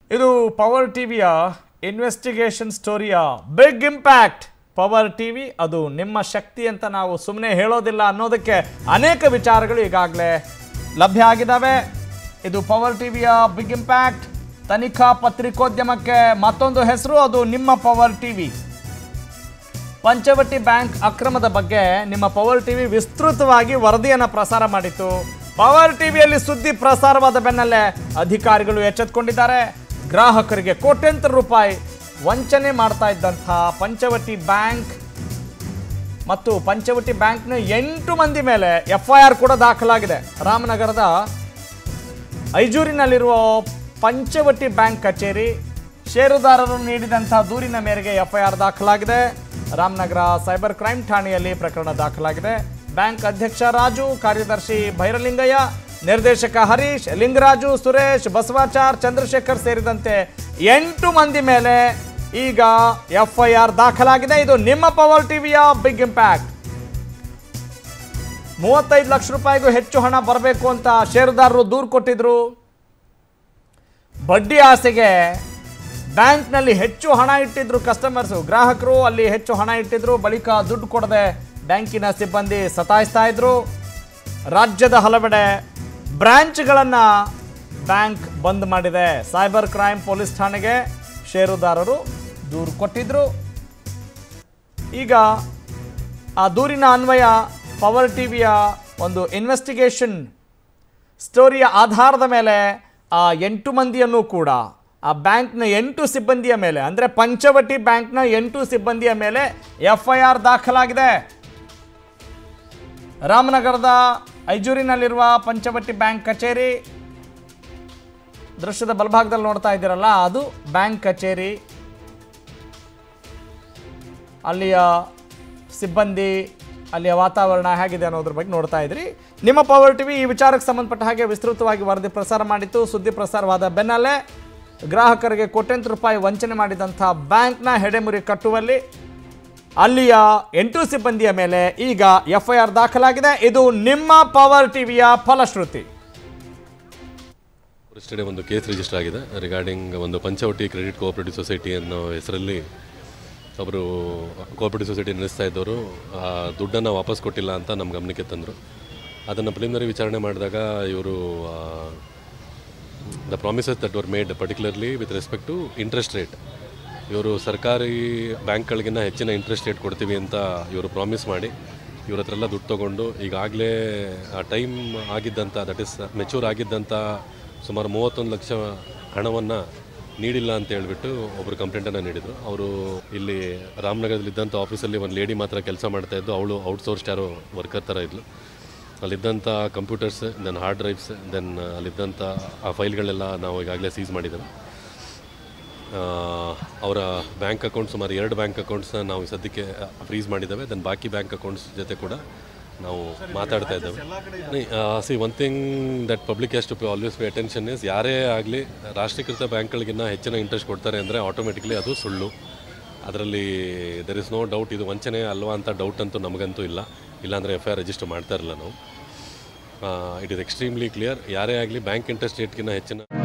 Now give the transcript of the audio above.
ಇದು ಪವರ್ ಟಿವಿಯ ಇನ್ವೆಸ್ಟಿಗೇಷನ್ ಸ್ಟೋರಿಯ ಬಿಗ್ ಇಂಪ್ಯಾಕ್ಟ್ ಪವರ್ ಟಿವಿ ಅದು ನಿಮ್ಮ ಶಕ್ತಿ ಅಂತ ನಾವು ಸುಮ್ಮನೆ ಹೇಳೋದಿಲ್ಲ ಅನ್ನೋದಕ್ಕೆ ಅನೇಕ ವಿಚಾರಗಳು ಈಗಾಗಲೇ ಲಭ್ಯ ಆಗಿದ್ದಾವೆ ಇದು ಪವರ್ ಟಿವಿಯ ಬಿಗ್ ಇಂಪ್ಯಾಕ್ಟ್ ತನಿಖಾ ಪತ್ರಿಕೋದ್ಯಮಕ್ಕೆ ಮತ್ತೊಂದು ಹೆಸರು ಅದು ನಿಮ್ಮ ಪವರ್ ಟಿವಿ ಪಂಚವಟಿ ಬ್ಯಾಂಕ್ ಅಕ್ರಮದ ಬಗ್ಗೆ ನಿಮ್ಮ ಪವರ್ ಟಿವಿ ವಿಸ್ತೃತವಾಗಿ ವರದಿಯನ್ನು ಪ್ರಸಾರ ಮಾಡಿತ್ತು ಪವರ್ ಟಿವಿಯಲ್ಲಿ ಸುದ್ದಿ ಪ್ರಸಾರವಾದ ಬೆನ್ನಲ್ಲೇ ಅಧಿಕಾರಿಗಳು ಎಚ್ಚೆತ್ತುಕೊಂಡಿದ್ದಾರೆ ಗ್ರಾಹಕರಿಗೆ ಕೋಟ್ಯಂತರ ರೂಪಾಯಿ ವಂಚನೆ ಮಾಡ್ತಾ ಇದ್ದಂಥ ಪಂಚವಟಿ ಬ್ಯಾಂಕ್ ಮತ್ತು ಪಂಚವಟಿ ಬ್ಯಾಂಕ್ನ ಎಂಟು ಮಂದಿ ಮೇಲೆ ಎಫ್ ಐ ಆರ್ ಕೂಡ ದಾಖಲಾಗಿದೆ ರಾಮನಗರದ ಐಜೂರಿನಲ್ಲಿರುವ ಪಂಚವಟಿ ಬ್ಯಾಂಕ್ ಕಚೇರಿ ಷೇರುದಾರರು ನೀಡಿದಂಥ ದೂರಿನ ಮೇರೆಗೆ ಎಫ್ಐಆರ್ ದಾಖಲಾಗಿದೆ ರಾಮನಗರ ಸೈಬರ್ ಕ್ರೈಮ್ ಠಾಣೆಯಲ್ಲಿ ಪ್ರಕರಣ ದಾಖಲಾಗಿದೆ ಬ್ಯಾಂಕ್ ಅಧ್ಯಕ್ಷ ರಾಜು ಕಾರ್ಯದರ್ಶಿ ಭೈರಲಿಂಗಯ್ಯ ನಿರ್ದೇಶಕ ಹರೀಶ್ ಲಿಂಗರಾಜು ಸುರೇಶ್ ಬಸವಾಚಾರ್ ಚಂದ್ರಶೇಖರ್ ಸೇರಿದಂತೆ ಎಂಟು ಮಂದಿ ಮೇಲೆ ಈಗ ಎಫ್ಐಆರ್ ದಾಖಲಾಗಿದೆ ಇದು ನಿಮ್ಮ ಪವರ್ ಟಿವಿಯ ಬಿಗ್ ಇಂಪ್ಯಾಕ್ಟ್ ಮೂವತ್ತೈದು ಲಕ್ಷ ರೂಪಾಯಿಗೂ ಹೆಚ್ಚು ಹಣ ಬರಬೇಕು ಅಂತ ಷೇರುದಾರರು ದೂರು ಕೊಟ್ಟಿದ್ರು ಬಡ್ಡಿ ಆಸೆಗೆ ಬ್ಯಾಂಕ್ನಲ್ಲಿ ಹೆಚ್ಚು ಹಣ ಇಟ್ಟಿದ್ರು ಕಸ್ಟಮರ್ಸು ಗ್ರಾಹಕರು ಅಲ್ಲಿ ಹೆಚ್ಚು ಹಣ ಇಟ್ಟಿದ್ರು ಬಳಿಕ ದುಡ್ಡು ಕೊಡದೆ ಬ್ಯಾಂಕಿನ ಸಿಬ್ಬಂದಿ ಸತಾಯಿಸ್ತಾ ಇದ್ರು ರಾಜ್ಯದ ಹಲವೆಡೆ ಬ್ರಾಂಚ್ಗಳನ್ನು ಬ್ಯಾಂಕ್ ಬಂದ್ ಮಾಡಿದೆ ಸೈಬರ್ ಕ್ರೈಮ್ ಪೊಲೀಸ್ ಠಾಣೆಗೆ ಷೇರುದಾರರು ದೂರು ಕೊಟ್ಟಿದ್ರು ಈಗ ಆ ದೂರಿನ ಅನ್ವಯ ಪವರ್ ಟಿವಿಯ ಒಂದು ಇನ್ವೆಸ್ಟಿಗೇಷನ್ ಸ್ಟೋರಿಯ ಆಧಾರದ ಮೇಲೆ ಆ ಎಂಟು ಮಂದಿಯನ್ನು ಕೂಡ ಆ ಬ್ಯಾಂಕ್ನ ಎಂಟು ಸಿಬ್ಬಂದಿಯ ಮೇಲೆ ಅಂದರೆ ಪಂಚವಟಿ ಬ್ಯಾಂಕ್ನ ಎಂಟು ಸಿಬ್ಬಂದಿಯ ಮೇಲೆ ಎಫ್ ಐ ಆರ್ ದಾಖಲಾಗಿದೆ ರಾಮನಗರದ ಐಜೂರಿನಲ್ಲಿರುವ ಪಂಚವಟಿ ಬ್ಯಾಂಕ್ ಕಚೇರಿ ದೃಶ್ಯದ ಬಲಭಾಗದಲ್ಲಿ ನೋಡ್ತಾ ಇದ್ದೀರಲ್ಲ ಅದು ಬ್ಯಾಂಕ್ ಕಚೇರಿ ಅಲ್ಲಿಯ ಸಿಬ್ಬಂದಿ ಅಲ್ಲಿಯ ವಾತಾವರಣ ಹೇಗಿದೆ ಅನ್ನೋದ್ರ ಬಗ್ಗೆ ನೋಡ್ತಾ ಇದ್ರಿ ನಿಮ್ಮ ಪವರ್ ಟಿವಿ ಈ ವಿಚಾರಕ್ಕೆ ಸಂಬಂಧಪಟ್ಟ ಹಾಗೆ ವಿಸ್ತೃತವಾಗಿ ವರದಿ ಪ್ರಸಾರ ಮಾಡಿತ್ತು ಸುದ್ದಿ ಪ್ರಸಾರವಾದ ಬೆನ್ನಲ್ಲೇ ಗ್ರಾಹಕರಿಗೆ ಕೋಟ್ಯಂತರ ರೂಪಾಯಿ ವಂಚನೆ ಮಾಡಿದಂಥ ಬ್ಯಾಂಕ್ನ ಹೆಡೆಮುರಿ ಕಟ್ಟುವಲ್ಲಿ ಅಲ್ಲಿಯ ಎಂಟು ಸಿಬ್ಬಂದಿಯ ಮೇಲೆ ಈಗ ಎಫ್ಐಆರ್ ದಾಖಲಾಗಿದೆ ಇದು ನಿಮ್ಮ ಪವರ್ ಟಿವಿಯ ಫಲಶ್ರುತಿ ಸ್ಟೇಡಿಯಂ ಒಂದು ಕೇಸ್ ರಿಜಿಸ್ಟರ್ ಆಗಿದೆ ರಿಗಾರ್ಡಿಂಗ್ ಒಂದು ಪಂಚವಟಿ ಕ್ರೆಡಿಟ್ ಕೋಆಪರೇಟಿವ್ ಸೊಸೈಟಿ ಅನ್ನೋ ಹೆಸರಲ್ಲಿ ಒಬ್ಬರು ಕೋಆಪರೇಟಿವ್ ಸೊಸೈಟಿ ನಡೆಸ್ತಾ ಇದ್ದವರು ಆ ದುಡ್ಡನ್ನು ವಾಪಸ್ ಕೊಟ್ಟಿಲ್ಲ ಅಂತ ನಮ್ಮ ಗಮನಕ್ಕೆ ತಂದರು ಅದನ್ನು ಪ್ರಿಲಿಮಿನರಿ ವಿಚಾರಣೆ ಮಾಡಿದಾಗ ಇವರು the promises that were made particularly with respect to interest rate ಇವರು ಸರ್ಕಾರಿ ಬ್ಯಾಂಕ್ಗಳಿಗಿನ್ನ ಹೆಚ್ಚಿನ ಇಂಟ್ರೆಸ್ಟ್ ರೇಟ್ ಕೊಡ್ತೀವಿ ಅಂತ ಇವರು ಪ್ರಾಮಿಸ್ ಮಾಡಿ ಇವ್ರ ಹತ್ರ ಎಲ್ಲ ದುಡ್ಡು ತೊಗೊಂಡು ಈಗಾಗಲೇ ಆ ಟೈಮ್ ಆಗಿದ್ದಂಥ ದಟ್ ಇಸ್ ಮೆಚೂರ್ ಆಗಿದ್ದಂಥ ಸುಮಾರು ಮೂವತ್ತೊಂದು ಲಕ್ಷ ಹಣವನ್ನು ನೀಡಿಲ್ಲ ಅಂತ ಹೇಳ್ಬಿಟ್ಟು ಒಬ್ಬರು ಕಂಪ್ಲೇಂಟನ್ನು ನೀಡಿದರು ಅವರು ಇಲ್ಲಿ ರಾಮನಗರದಲ್ಲಿದ್ದಂಥ ಆಫೀಸಲ್ಲಿ ಒಂದು ಲೇಡಿ ಮಾತ್ರ ಕೆಲಸ ಮಾಡ್ತಾ ಇದ್ದು ಅವಳು ಔಟ್ಸೋರ್ಸ್ಡ್ ಯಾರೋ ವರ್ಕರ್ ಥರ ಇದ್ಲು ಅಲ್ಲಿದ್ದಂಥ computers then hard drives then ಅಲ್ಲಿದ್ದಂಥ ಆ ಫೈಲ್ಗಳೆಲ್ಲ ನಾವು ಈಗಾಗಲೇ ಸೀಸ್ ಮಾಡಿದ್ದೇವೆ ಆ, ಅವರ ಬ್ಯಾಂಕ್ ಅಕೌಂಟ್ ಸುಮಾರು ಎರಡು ಬ್ಯಾಂಕ್ ಅಕೌಂಟ್ಸ್ನ ನಾವು ಸದ್ಯಕ್ಕೆ ಫ್ರೀಸ್ ಮಾಡಿದ್ದೇವೆ ದೆನ್ ಬಾಕಿ ಬ್ಯಾಂಕ್ ಅಕೌಂಟ್ಸ್ ಜೊತೆ ಕೂಡ ನಾವು ಮಾತಾಡ್ತಾ ಇದ್ದೇವೆ see one thing that public has to pay always pay attention is ಯಾರೇ ಆಗಲಿ ರಾಷ್ಟ್ರೀಕೃತ ಬ್ಯಾಂಕ್ಗಳಿಗಿನ್ನ ಹೆಚ್ಚಿನ ಇಂಟ್ರೆಸ್ಟ್ ಕೊಡ್ತಾರೆ ಅಂದರೆ ಆಟೋಮೆಟಿಕ್ಲಿ ಅದು ಸುಳ್ಳು ಅದರಲ್ಲಿ ದೆರ್ ಇಸ್ ನೋ ಡೌಟ್ ಇದು ವಂಚನೆ ಅಲ್ವಾ ಅಂತ ಡೌಟ್ ಅಂತೂ ನಮಗಂತೂ ಇಲ್ಲ ಇಲ್ಲಾಂದರೆ ಎಫ್ ಐ ಆರ್ ರಿಜಿಸ್ಟರ್ ಮಾಡ್ತಾ ಇರಲಿಲ್ಲ ನಾವು ಇಟ್ ಇಸ್ ಎಕ್ಸ್ಟ್ರೀಮ್ಲಿ ಕ್ಲಿಯರ್ ಯಾರೇ ಆಗಲಿ ಬ್ಯಾಂಕ್ ಇಂಟ್ರೆಸ್ಟ್ ರೇಟ್ಗಿನ್ನ ಹೆಚ್ಚಿನ